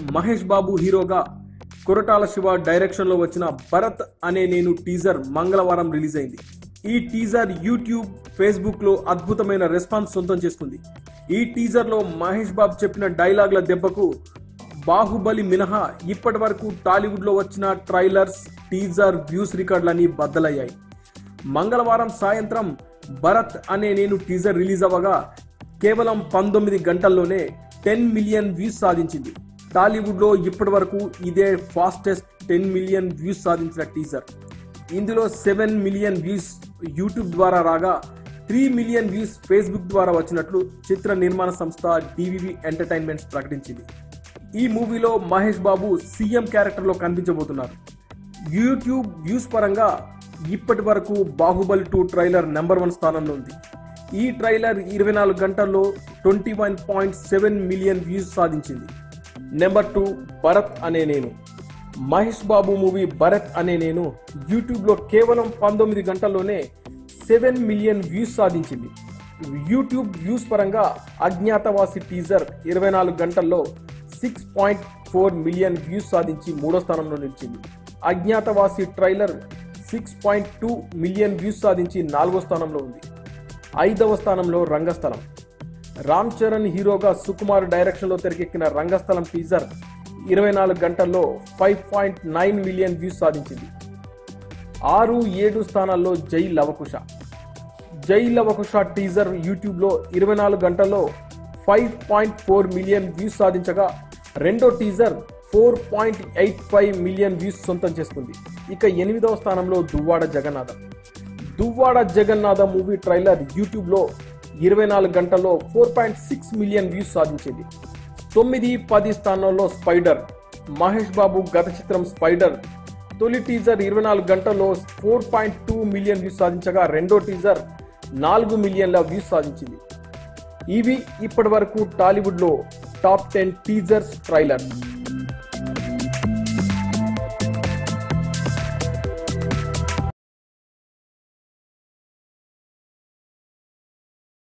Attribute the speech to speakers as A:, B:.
A: మహేష్ బాబు హీరోగా కొరటాల శివ డైరెక్షన్ లో వచ్చిన భరత్ అనే నేను టీజర్ మంగళవారం రిలీజ్ అయింది ఈ టీజర్ యూట్యూబ్ ఫేస్బుక్ లో అద్భుతమైన రెస్పాన్స్ సొంతం చేసుకుంది ఈ టీజర్ లో మహేష్ బాబు చెప్పిన డైలాగ్ల దెబ్బకు బాహుబలి మినహా ఇప్పటి వరకు టాలీవుడ్ లో వచ్చిన ట్రైలర్స్ టీజర్ వ్యూస్ రికార్డులన్నీ బద్దలయ్యాయి మంగళవారం సాయంత్రం భరత్ అనే నేను టీజర్ రిలీజ్ అవ్వగా కేవలం పంతొమ్మిది గంటల్లోనే టెన్ మిలియన్ వ్యూస్ సాధించింది టాలీవుడ్ లో ఇప్పటి వరకు ఇదే ఫాస్టెస్ట్ టెన్ మిలియన్ వ్యూస్ సాధించిన టీజర్ ఇందులో సెవెన్ మిలియన్ వ్యూస్ యూట్యూబ్ ద్వారా రాగా త్రీ మిలియన్ వ్యూస్ ఫేస్బుక్ ద్వారా వచ్చినట్లు చిత్ర నిర్మాణ సంస్థ డివివి ఎంటర్టైన్మెంట్స్ ప్రకటించింది ఈ మూవీలో మహేష్ బాబు సీఎం క్యారెక్టర్ లో కనిపించబోతున్నారు యూట్యూబ్ వ్యూస్ పరంగా ఇప్పటి వరకు Baahubali two trailer number one స్థానంలో ఉంది ఈ ట్రైలర్ ఇరవై నాలుగు గంటల్లో twenty one point seven million views సాధించింది నెంబర్ టూ భరత్ అనే నేను మహేష్ బాబు మూవీ భరత్ అనే నేను యూట్యూబ్లో కేవలం పంతొమ్మిది గంటల్లోనే సెవెన్ మిలియన్ వ్యూస్ సాధించింది యూట్యూబ్ వ్యూస్ పరంగా అజ్ఞాతవాసి టీజర్ ఇరవై నాలుగు గంటల్లో six point four million views సాధించి మూడో స్థానంలో నిలిచింది Agnyaathavaasi trailer six point two million views సాధించి నాలుగో స్థానంలో ఉంది ఐదవ స్థానంలో రంగస్థలం రామ్ చరణ్ హీరోగా సుకుమార్ డైరెక్షన్లో తెరకెక్కిన రంగస్థలం టీజర్ ఇరవై నాలుగు గంటల్లో five point nine million views సాధించింది ఆరు ఏడు స్థానాల్లో జై లవకుశ జై లవకుశ టీజర్ యూట్యూబ్లో ఇరవై నాలుగు గంటల్లో five point four million views సాధించగా రెండో teaser four point eight five million views సొంతం చేసుకుంది ఇక ఎనిమిదవ స్థానంలో దువ్వాడ జగన్నాథం దువ్వాడ జగన్నాథ మూవీ ట్రైలర్ యూట్యూబ్లో ఇరవై నాలుగు గంటల్లో four point six million views సాధించింది తొమ్మిది పది స్థానంలో స్పైడర్ మహేష్ బాబు గత చిత్రం స్పైడర్ తొలి టీజర్ ఇరవై నాలుగు గంటల్లో four point two million views సాధించగా రెండో టీజర్ నాలుగు మిలియన్ల వ్యూస్ సాధించింది ఇవి ఇప్పటి వరకు టాలీవుడ్లో టాప్ టెన్ టీజర్స్ ట్రైలర్స్